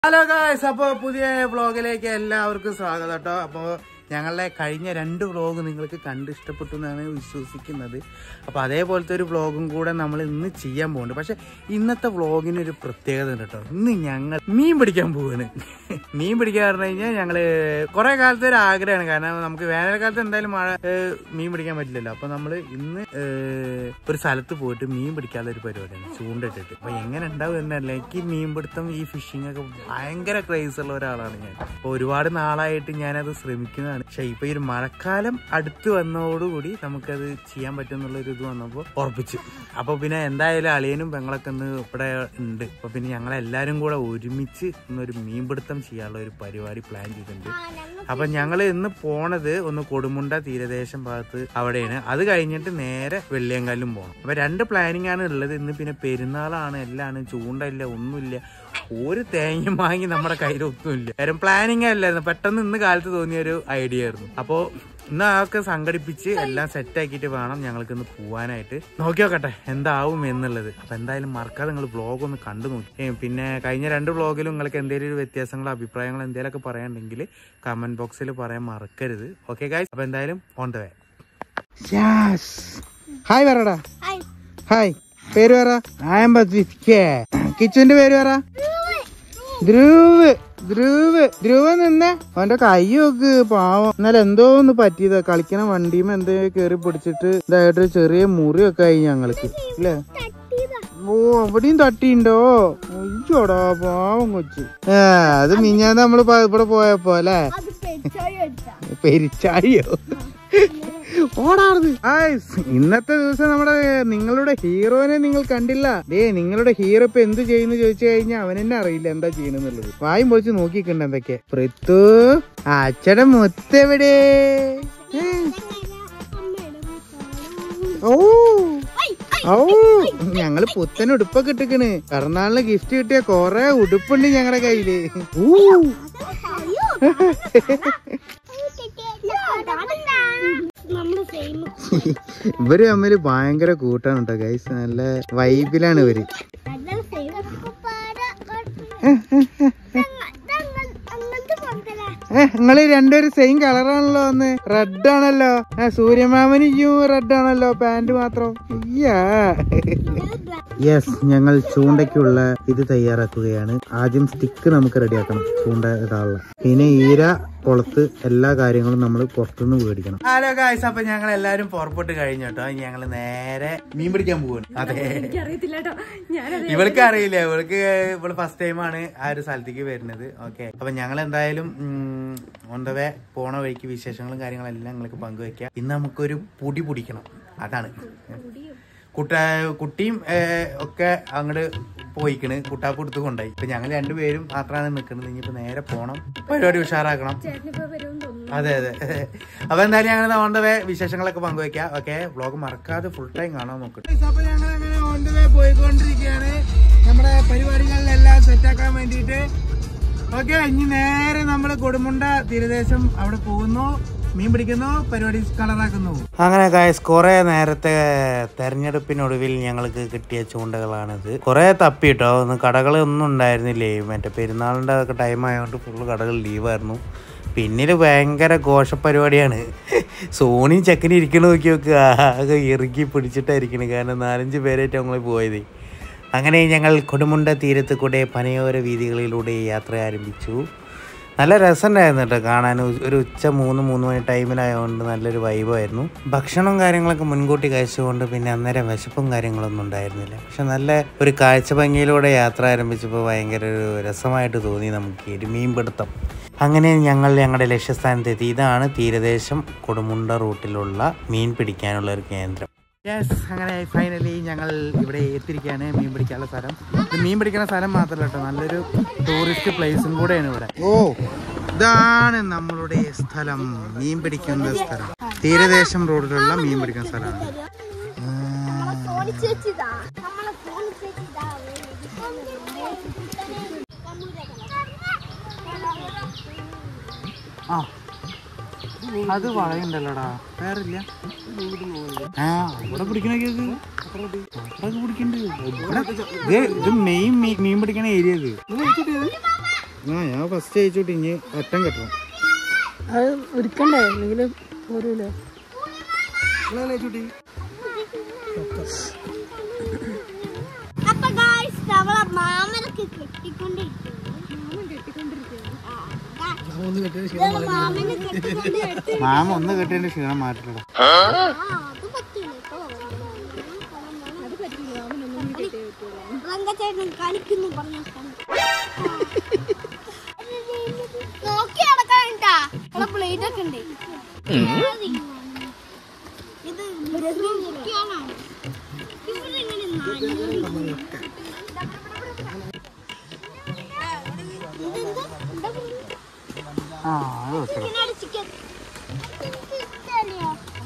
Hello guys അപ്പൊ പുതിയ വ്ളോഗിലേക്ക് എല്ലാവർക്കും സ്വാഗതം കേട്ടോ അപ്പൊ ഞങ്ങളുടെ കഴിഞ്ഞ രണ്ട് വ്ളോഗ് നിങ്ങൾക്ക് കണ്ട് ഇഷ്ടപ്പെട്ടു എന്നാണ് വിശ്വസിക്കുന്നത് അപ്പൊ അതേപോലത്തെ ഒരു വ്ളോഗും കൂടെ നമ്മൾ ഇന്ന് ചെയ്യാൻ പോകുന്നുണ്ട് പക്ഷെ ഇന്നത്തെ വ്ളോഗിന് ഒരു പ്രത്യേകത ഉണ്ട് കേട്ടോ ഇന്ന് ഞങ്ങൾ മീൻ പിടിക്കാൻ പോവാണ് മീൻ പിടിക്കാൻ പറഞ്ഞു കഴിഞ്ഞാൽ ഞങ്ങള് കുറെ കാലത്തെ ഒരു ആഗ്രഹമാണ് കാരണം നമുക്ക് വേനൽക്കാലത്ത് എന്തായാലും മഴ ഏഹ്, മീൻ പിടിക്കാൻ പറ്റില്ലല്ലോ അപ്പൊ നമ്മള് ഇന്ന് ഏഹ്, ഒരു സ്ഥലത്ത് പോയിട്ട് മീൻ പിടിക്കാനുള്ള ഒരു പരിപാടിയാണ് ചൂണ്ടിട്ടിട്ട് അപ്പൊ എങ്ങനെ ഉണ്ടാവും എന്നല്ല എനിക്ക് മീൻ പിടുത്തം ഈ ഫിഷിംഗ് ഒക്കെ ഭയങ്കര ക്രേസ് ഉള്ള ഒരാളാണ് ഞാൻ അപ്പൊ ഒരുപാട് നാളായിട്ട് ഞാനത് ശ്രമിക്കുന്നതാണ് പക്ഷെ ഇപ്പൊ ഈ ഒരു മഴക്കാലം അടുത്ത് വന്നതോടുകൂടി നമുക്കത് ചെയ്യാൻ പറ്റും എന്നുള്ള ഒരു ഇത് വന്നപ്പോ ഉറപ്പിച്ചു അപ്പൊ പിന്നെ എന്തായാലും അളിയനും പെങ്ങളൊക്കെ ഇന്ന് ഇവിടെ ഉണ്ട് അപ്പൊ പിന്നെ ഞങ്ങൾ എല്ലാരും കൂടെ ഒരുമിച്ച് ഇന്നൊരു മീൻപിടുത്തം ചെയ്യാനുള്ള ഒരു പരിപാടി പ്ലാൻ ചെയ്തിട്ടുണ്ട് അപ്പൊ ഞങ്ങൾ ഇന്ന് പോണത് ഒന്ന് കൊടുമുണ്ട തീരദേശം ഭാഗത്ത് അവിടെയാണ് അത് കഴിഞ്ഞിട്ട് നേരെ വെള്ളിയങ്കാലും പോകണം അപ്പൊ രണ്ട് പ്ലാനിങ് ആണ് ഉള്ളത് ഇന്ന് പിന്നെ പെരുന്നാളാണ് എല്ലാം ചൂണ്ടയില്ല ഒന്നുമില്ല ഒരു തേങ്ങ വാങ്ങി നമ്മുടെ കയ്യിൽ ഒന്നുമില്ല കാര്യം പ്ലാനിങ് അല്ലായിരുന്നു പെട്ടെന്ന് ഇന്ന് കാലത്ത് തോന്നിയ ഒരു ഐഡിയ ആയിരുന്നു അപ്പോ ഇന്ന് അതൊക്കെ സംഘടിപ്പിച്ച് എല്ലാം സെറ്റ് ആക്കിയിട്ട് വേണം ഞങ്ങൾക്ക് ഇന്ന് പോവാനായിട്ട് നോക്കി നോക്കട്ടെ എന്താവും എന്നുള്ളത് അപ്പൊ എന്തായാലും മറക്കാതെ നിങ്ങൾ വ്ളോഗ് ഒന്ന് കണ്ടു നോക്കി ഏ, പിന്നെ കഴിഞ്ഞ രണ്ട് വ്ളോഗിലും നിങ്ങൾക്ക് എന്തെങ്കിലും ഒരു വ്യത്യാസങ്ങളോ അഭിപ്രായങ്ങളോ എന്തെങ്കിലുമൊക്കെ പറയാനുണ്ടെങ്കിൽ കമന്റ് ബോക്സിൽ പറയാൻ മറക്കരുത് ഓക്കെ ഗായ്സ് അപ്പൊ എന്തായാലും ഓൺ ദ വേ ഹായ് പറടാ ഹായ് പേര് പറ കിച്ചുവിന്റെ പേര് പറ ധ്രുവ് ധ്രുവ് ധ്രുവ് നിന്നെ അവന്റെ കൈ നോക്ക് പാവം എന്നാലും എന്തോ ഒന്ന് പറ്റിയതാ കളിക്കണ വണ്ടിയുമ്പോ എന്തോ കേറി പിടിച്ചിട്ട് ഇതായിട്ട് ചെറിയ മുറിയൊക്കെ ആയി ഞങ്ങൾക്ക് അല്ലേ ഓ അവിടെയും തട്ടിണ്ടോ ഒയ്യോടാ പാവം കൊച്ചു ആ അത് മിഞ്ഞാന്ന് നമ്മള് പ- ഇവിടെ പോയപ്പോ അല്ലേ അത് പെരിച്ചാഴി അടിച്ചാ പെരിച്ചാഴിയോ ഓടാർന്ന് ഇന്നത്തെ ദിവസം നമ്മുടെ നിങ്ങളുടെ ഹീറോനെ നിങ്ങൾ കണ്ടില്ല ദേ നിങ്ങളുടെ ഹീറോ ഇപ്പൊ എന്ത് ചെയ്യുന്നു ചോദിച്ചു കഴിഞ്ഞാൽ അവൻ തന്നെ അറിയില്ല എന്താ ചെയ്യണെന്നുള്ളത് വായും പൊളിച്ച് നോക്കിക്കണ്ട എന്തൊക്കെ പൃഥു അച്ഛടെ മുത്തെവിടെ ഏ? ഓ ഓ ഞങ്ങള് പുത്തൻ ഉടുപ്പൊക്കെ ഇട്ടിക്കണ് പിറന്നാളിന് ഗിഫ്റ്റ് കിട്ടിയ കൊറേ ഉടുപ്പുണ്ട് ഞങ്ങളുടെ കയ്യില് ഊ നമ്മള് സെയിം ഇവര് തമ്മില് ഭയങ്കര കൂട്ടാണ് കേട്ടോ ഗൈസ് നല്ല വൈബിലാണ് ഇവര് അങ്ങനത്തെ പുറത്തല്ല ഏഹ് നിങ്ങള് രണ്ടുപേരും സെയിം കളറാണല്ലോ ഒന്ന് റെഡ് ആണല്ലോ ഏ സൂര്യമാമനിക്കും റെഡ് ആണല്ലോ പാന്റ് മാത്രം അയ്യാ യെസ് ഞങ്ങൾ ചൂണ്ടയ്ക്കുള്ള ഇത് തയ്യാറാക്കുകയാണ് ആദ്യം സ്റ്റിക്ക് നമുക്ക് റെഡിയാക്കണം ചൂണ്ട ഇടാനുള്ള പിന്നെ ഈര കുളത്ത് എല്ലാ കാര്യങ്ങളും നമ്മൾ പുറത്തുനിന്ന് മേടിക്കണം ഹലോ ഗായ്സ് അപ്പൊ ഞങ്ങൾ എല്ലാരും പുറപ്പെട്ട് കഴിഞ്ഞു കേട്ടോ ഞങ്ങൾ നേരെ മീൻ പിടിക്കാൻ പോവാണ് അതെ അറിയത്തില്ല കേട്ടോ ഞാനത് ഇവൾക്ക് അറിയില്ല ഇവൾക്ക് ഇവള് ഫസ്റ്റ് ടൈമാണ് ആ ഒരു സ്ഥലത്തേക്ക് വരുന്നത് ഓക്കെ അപ്പൊ ഞങ്ങൾ എന്തായാലും ഓൺ ദ വേ പോണ വഴിക്ക് വിശേഷങ്ങളും കാര്യങ്ങളും എല്ലാം നിങ്ങൾക്ക് പങ്കുവെക്കാം ഇന്ന് നമുക്കൊരു പൊടി പിടിക്കണം അതാണ് കുട്ട കുട്ടിയും ഏഹ്, ഒക്കെ അങ്ങോട്ട് പോയിക്കണ് കുട്ടാപ്പ് എടുത്ത് കൊണ്ടായി ഇപ്പൊ ഞങ്ങൾ രണ്ടുപേരും മാത്രമാണ് നിൽക്കുന്നത് ഇനിയിപ്പോ നേരെ പോണം പരിപാടി ഉഷാറാക്കണം ചേട്ടനിപ്പോ വരുമെന്ന് തോന്നുന്നു അതെ അതെ അപ്പൊ എന്തായാലും ഞങ്ങൾ ഓൺ ദ വേ വിശേഷങ്ങളൊക്കെ പങ്കുവെക്കാം ഓക്കെ വ്ളോഗ് മറക്കാതെ ഫുൾ ടൈം കാണാൻ നോക്കട്ടെ അപ്പൊ ഞങ്ങൾ അങ്ങനെ ഓൺ ദ വേ പോയിക്കൊണ്ടിരിക്കുകയാണ് നമ്മുടെ പരിപാടികളിലെല്ലാം സെറ്റാക്കാൻ വേണ്ടിയിട്ട് ഓക്കെ ഇനി നേരെ നമ്മൾ കൊടുമുണ്ട തീരദേശം അവിടെ പോകുന്നു മീൻ പിടിക്കുന്നു പരിപാടി കളറാക്കുന്നു അങ്ങനെ ഗായസ് കുറെ നേരത്തെ തെരഞ്ഞെടുപ്പിനൊടുവിൽ ഞങ്ങൾക്ക് കിട്ടിയ ചൂണ്ടകളാണിത് കുറെ തപ്പി കേട്ടോ ഒന്ന് കടകളൊന്നും ഉണ്ടായിരുന്നില്ലേ മറ്റേ പെരുന്നാളിന്റെ ഒക്കെ ടൈം ആയതുകൊണ്ട് ഫുള്ള് കടകൾ ലീവായിരുന്നു പിന്നില് ഭയങ്കര ഘോഷപരിപാടിയാണ് സോണി ചെക്കന് ഇരിക്കണ നോക്കി നോക്കുക ആകെ ഇറുക്കി പിടിച്ചിട്ടായിരിക്കണ് കാരണം നാലഞ്ച് പേരായിട്ട് ഞങ്ങൾ പോയത് അങ്ങനെ ഞങ്ങൾ കൊടുമുണ്ട തീരത്ത് കൂടെ പനയോര വീതികളിലൂടെ യാത്ര ആരംഭിച്ചു നല്ല രസമുണ്ടായിരുന്നു കേട്ടോ കാണാൻ ഉ- ഒരു ഉച്ച മൂന്ന് മൂന്ന് മണി ടൈമിലായതുകൊണ്ട് നല്ലൊരു വൈബായിരുന്നു ഭക്ഷണവും കാര്യങ്ങളൊക്കെ മുൻകൂട്ടി കഴിച്ചുകൊണ്ട് പിന്നെ അന്നേരം വിശപ്പും കാര്യങ്ങളൊന്നും ഉണ്ടായിരുന്നില്ല പക്ഷെ നല്ല ഒരു കാഴ്ച ഭംഗിയിലൂടെ യാത്ര ആരംഭിച്ചപ്പോൾ ഭയങ്കര ഒരു രസമായിട്ട് തോന്നി നമുക്ക് ഈ ഒരു മീൻപിടുത്തം അങ്ങനെ ഞങ്ങൾ ഞങ്ങളുടെ ലക്ഷ്യസ്ഥാനത്തെത്തി ഇതാണ് തീരദേശം കൊടുമുണ്ട റൂട്ടിലുള്ള മീൻ പിടിക്കാനുള്ള ഒരു കേന്ദ്രം യെസ് അങ്ങനെ ഫൈനലി ഞങ്ങൾ ഇവിടെ എത്തിയിരിക്കുകയാണ് മീൻ പിടിക്കാനുള്ള സ്ഥലം ഇത് മീൻ പിടിക്കുന്ന സ്ഥലം മാത്രമല്ല കേട്ടോ നല്ലൊരു ടൂറിസ്റ്റ് പ്ലേസും കൂടെയാണ് ഇവിടെ ഓ ഇതാണ് നമ്മളുടെ സ്ഥലം മീൻ പിടിക്കുന്ന സ്ഥലം തീരദേശം റോഡിലുള്ള മീൻ പിടിക്കുന്ന സ്ഥലമാണ് നമ്മളെ സോണി ചേച്ചിതാ നമ്മളെ സോണി ചേച്ചിതാ ആ അത് വളയുണ്ടല്ലോടാ വേറില്ല ആ ഇവിടെ പിടിക്കണൊക്കെ അത്രയൊക്കെ പിടിക്കണ്ട് ഇവിടെ ദേ, ഇത് മെയിൻ മീൻ പിടിക്കണ ഏരിയ ഇത് ആ ഞാൻ ഫസ്റ്റ് അയച്ചോട്ട് ഇനി അറ്റം കെട്ടണം അത് ഒരുക്കണ്ടേ അല്ലെങ്കിൽ പോരൂലേ അപ്പൊ ഗായ്സ് നമ്മളെ മാമനൊക്കെ കെട്ടിക്കൊണ്ടിരിക്കുന്നു ആ, ഇതാണ് മാമനെ കെട്ടിക്കൊണ്ട് മാമ ഒന്ന് കെട്ടിയതിന്റെ ക്ഷീണം മാറ്റില്ല ആ, അത് പറ്റൂല കേട്ടോ. റങ്കച്ചേട്ടൻ കളിക്കുന്നു പറഞ്ഞു നോക്കി നടക്കാണ്ടാ ബ്ലേഡ് ഒക്കെ ഉണ്ട് ഇത് മുഖ്യമാണ് ഇവിടെ ഇങ്ങനെ നനഞ്ഞു. ഇതെന്താ? എന്താ പറയുക? ആ അത് വെക്കണം ചിക്കനാണ് ചിക്കൻ ചിക്കനെയോ?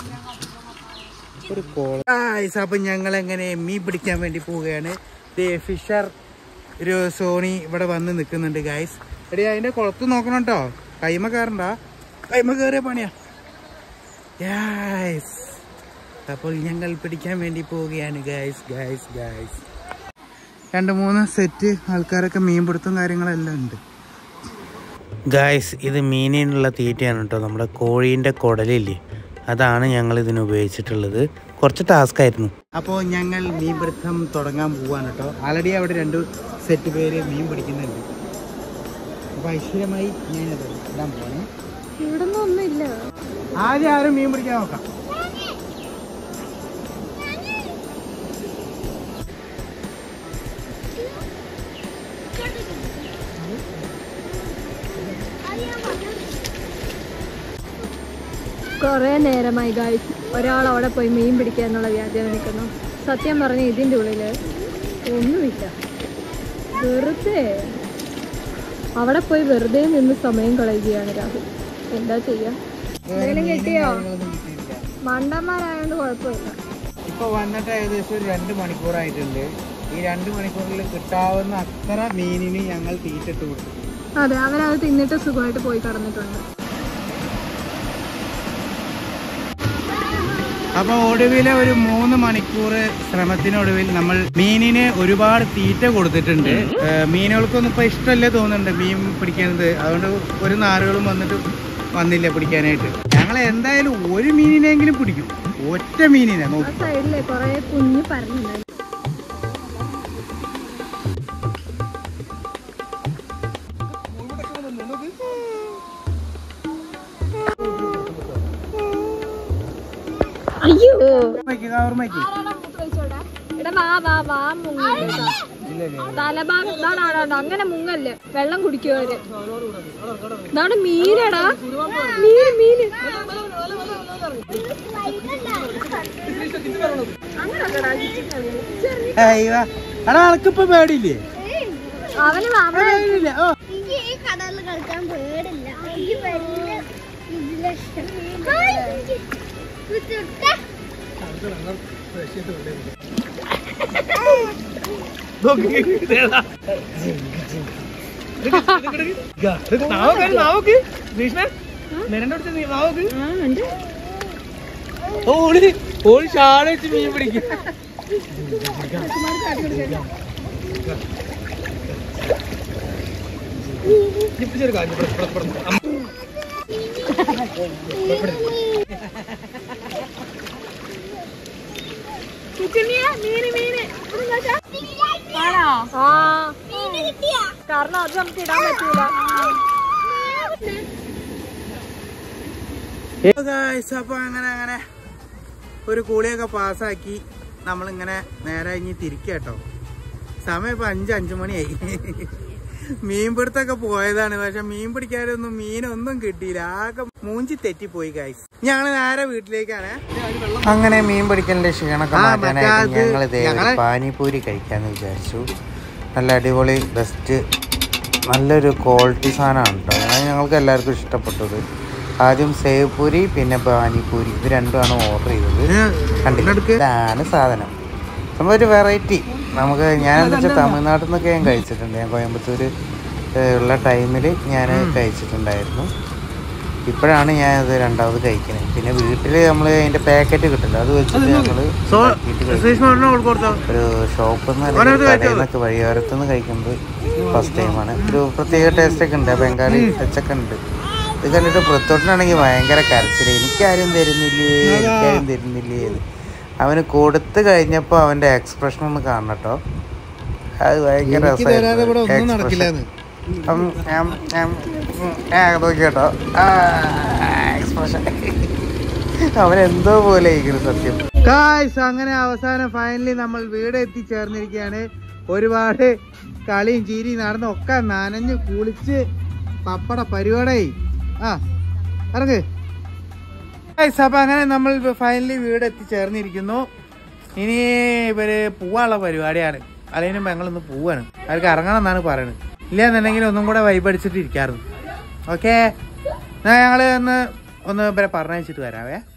ഒരു കോള ഗായ്സ് അപ്പൊ ഞങ്ങൾ എങ്ങനെ മീൻ പിടിക്കാൻ വേണ്ടി പോവുകയാണ് ദേ ഫിഷർ ഒരു സോണി ഇവിടെ വന്ന് നിൽക്കുന്നുണ്ട് ഗായ്സ് എടി അതിന്റെ കുളത്ത് നോക്കണം കേട്ടോ കൈമ കയറണ്ട കൈമ കയറിയ പണിയാ ഗായ്സ് അപ്പോൾ ഞങ്ങൾ പിടിക്കാൻ വേണ്ടി പോവുകയാണ് ഗായ്സ് ഗായ്സ് ഗായ്സ് രണ്ട് മൂന്ന് സെറ്റ് ആൾക്കാരൊക്കെ മീൻ പിടുത്തം കാര്യങ്ങളെല്ലാം ഉണ്ട് ഗായ്സ് ഇത് മീനിനുള്ള തീറ്റയാണ് കേട്ടോ നമ്മുടെ കോഴീൻ്റെ കുടലില്ലേ അതാണ് ഞങ്ങൾ ഇതിന് ഉപയോഗിച്ചിട്ടുള്ളത് കുറച്ച് ടാസ്ക് ആയിരുന്നു അപ്പോൾ ഞങ്ങൾ മീൻ പിടുത്തം തുടങ്ങാൻ പോവാണ് കേട്ടോ ആൾറെഡി അവിടെ രണ്ട് സെറ്റ് പേര് മീൻ പിടിക്കുന്നുണ്ട് അപ്പോൾ ഐശ്വര്യമായി ഞാനത് ഇടാൻ പോവാണ് ഇവിടെ ഒന്നും ഒന്നുമില്ല ആദ്യം ആരും മീൻ പിടിക്കാൻ നോക്കാം കുറേ നേരമായി ഗായ്സ് ഒരാൾ അവിടെ പോയി മീൻ പിടിക്കുക എന്നുള്ള വ്യാജം നിൽക്കുന്നു സത്യം പറഞ്ഞ ഇതിൻ്റെ ഉള്ളിൽ ഒന്നുമില്ല വെറുതെ അവിടെ പോയി വെറുതെ നിന്ന് സമയം കളയുകയാണ് രാഹുൽ എന്താ ചെയ്യാ എന്തെങ്കിലും കിട്ടിയോ മണ്ടന്മാരായോണ്ട് കുഴപ്പമില്ല ഇപ്പൊ വന്നിട്ട് ഏകദേശം ഒരു രണ്ട് മണിക്കൂറായിട്ടുണ്ട് ഈ രണ്ട് മണിക്കൂറിൽ കിട്ടാവുന്ന അത്ര മീനിന് ഞങ്ങൾ തീറ്റിട്ട് കൊടുത്തു അതെ അവരത് തിന്നിട്ട് സുഖമായിട്ട് പോയി കടന്നിട്ടുണ്ട് അപ്പൊ ഒടുവിലെ ഒരു മൂന്ന് മണിക്കൂർ ശ്രമത്തിനൊടുവിൽ നമ്മൾ മീനിന് ഒരുപാട് തീറ്റ കൊടുത്തിട്ടുണ്ട് ഏഹ് മീനുകൾക്കൊന്നും ഇപ്പൊ ഇഷ്ടമല്ലേ തോന്നുന്നുണ്ട് മീൻ പിടിക്കുന്നത് അതുകൊണ്ട് ഒരു നാറുകളും വന്നിട്ട് വന്നില്ല പിടിക്കാനായിട്ട് ഞങ്ങൾ എന്തായാലും ഒരു മീനിനെങ്കിലും പിടിക്കും ഒറ്റ മീനിനെ ആ നോക്കി സൈഡിലെ കുറെ കുഞ്ഞു പരന്നുണ്ട് അയ്യോ കവർമ്മയ്ക്ക് എടാ വാ വാ വാ മുങ്ങ തലഭാഗം ഇതാണ് അവിടെ ഉണ്ട്. അങ്ങനെ മുങ്ങല്ലേ വെള്ളം കുടിക്കും അവര് ഇതാണ് മീനടാ മീന് മീന് അങ്ങനല്ലടാ, ചെറിയ- അയ്യോ എടാ അനക്കിപ്പോ പേടിയില്ലേ അവന് വാ, അവന് പേടിയില്ല ഓ എനിക്ക് ഈ കടലിൽ കളിക്കാൻ പേടില്ല എനിക്ക് വലിയ ഇതിലെ ഇഷ്ടം. ആ, എനിക്ക് വിട്ടിട്ട്. ആ, ഉണ്ട്. ഓളി ഓളി ഷാള വെച്ച് മീൻ പിടിക്കും കിച്ചുണ്ണിയെ, മീന് മീന് ഇവിടെ നോക്കാ. ആണോ ആ മീന് കിട്ടിയാ? കാരണം അത് നമുക്ക് ഇടാൻ പറ്റൂല അപ്പൊ അങ്ങനെ അങ്ങനെ ഒരു കൂളിയൊക്കെ പാസ്സാക്കി നമ്മളിങ്ങനെ നേരെ ഇനി തിരിക്കട്ടോ സമയം ഇപ്പൊ അഞ്ച് അഞ്ചു മണിയായി മീൻ പിടുത്തൊക്കെ പോയതാണ് പക്ഷെ മീൻ പിടിക്കാനൊന്നും മീനൊന്നും കിട്ടിയില്ല ആകെ മൂഞ്ചി തെറ്റിപ്പോയി ഗൈസ് ഞങ്ങള് നേരെ വീട്ടിലേക്കാണ് അങ്ങനെ മീൻ പിടിക്കലിന്റെ ക്ഷീണമൊക്കെ ആ, മാറ്റാനായിട്ട് മറ്റേ അത് ഞങ്ങൾ ഇതേ ഒരു ഞങ്ങള് പാനിപൂരി കഴിക്കാന്ന് വിചാരിച്ചു നല്ല അടിപൊളി ബെസ്റ്റ് നല്ലൊരു ക്വാളിറ്റി സാധനമാണ് കേട്ടോ അത് ഞങ്ങൾക്ക് എല്ലാവർക്കും ഇഷ്ടപ്പെട്ടത് ആദ്യം സേവ് പൂരി പിന്നെ പാനിപൂരി ഇത് രണ്ടുമാണ് ഓർഡർ ചെയ്തത് കണ്ടില്ല ഇതാണ് സാധനം സംഭവം ഒരു വെറൈറ്റി നമുക്ക് ഞാൻ എന്താ വെച്ചാൽ തമിഴ്നാട്ടിൽ നിന്നൊക്കെ ഞാൻ കഴിച്ചിട്ടുണ്ട് ഞാൻ കോയമ്പത്തൂർ ഉള്ള ടൈമിൽ ഞാൻ കഴിച്ചിട്ടുണ്ടായിരുന്നു ഇപ്പോഴാണ് ഞാൻ ഇത് രണ്ടാമത് കഴിക്കുന്നത് പിന്നെ വീട്ടിൽ നമ്മൾ അതിന്റെ പാക്കറ്റ് കിട്ടില്ല അത് വെച്ചിട്ട് ഞങ്ങൾ ഒരു ഷോപ്പിൽ നിന്ന് അല്ലെങ്കിൽ കടയിൽ നിന്നൊക്കെ വഴിയോരത്തുനിന്ന് കഴിക്കുന്നത് ഫസ്റ്റ് ടൈമാണ് ഒരു പ്രത്യേക ടേസ്റ്റ് ഒക്കെ ഉണ്ട് ബംഗാളി ടച്ചൊക്കെ ഉണ്ട് ഇത് കണ്ടിട്ട് പുറത്തോട്ടിനാണെങ്കിൽ ഭയങ്കര കരച്ചിൽ എനിക്കാരും തരുന്നില്ലേ എനിക്കാരും തരുന്നില്ലേ എന്ന് അവന് കൊടുത്തു കഴിഞ്ഞപ്പോൾ അവന്റെ എക്സ്പ്രഷൻ ഒന്ന് കാണണം കേട്ടോ അത് ഭയങ്കര രസമായിരുന്നു ഉം, ഉം, ഉം, ഉം. ആ, നോക്കി കേട്ടോ എക്സ്പ്രഷൻ അവനെന്തോ പോലെ ഇരിക്കുന്നു സത്യം കായ്സ് അങ്ങനെ അവസാനം ഫൈനലി നമ്മൾ വീട് എത്തിച്ചേർന്നിരിക്കുകയാണ് ഒരുപാട് കളിയും ചിരിയും നടന്ന് ഒക്കെ നനഞ്ഞ് കുളിച്ച് പപ്പട പരിപാടിയായി ആ ഇറങ്ങ് ഗായ്സ് അപ്പൊ അങ്ങനെ നമ്മൾ ഫൈനലി വീട് എത്തിച്ചേർന്നിരിക്കുന്നു ഇനി ഇവര് പോവാനുള്ള പരിപാടിയാണ് അല്ലെങ്കിൽ ഞങ്ങളൊന്ന് പോവാണ് അവർക്ക് ഇറങ്ങണം എന്നാണ് പറയുന്നത് ഇല്ല എന്നുണ്ടെങ്കിൽ ഒന്നും കൂടെ വൈബ് അടിച്ചിട്ട് ഇരിക്കാറുണ്ട് ഓക്കെ ഞങ്ങള് ഒന്ന് ഒന്ന് ഇവരെ പറഞ്ഞയച്ചിട്ട് വരാവേ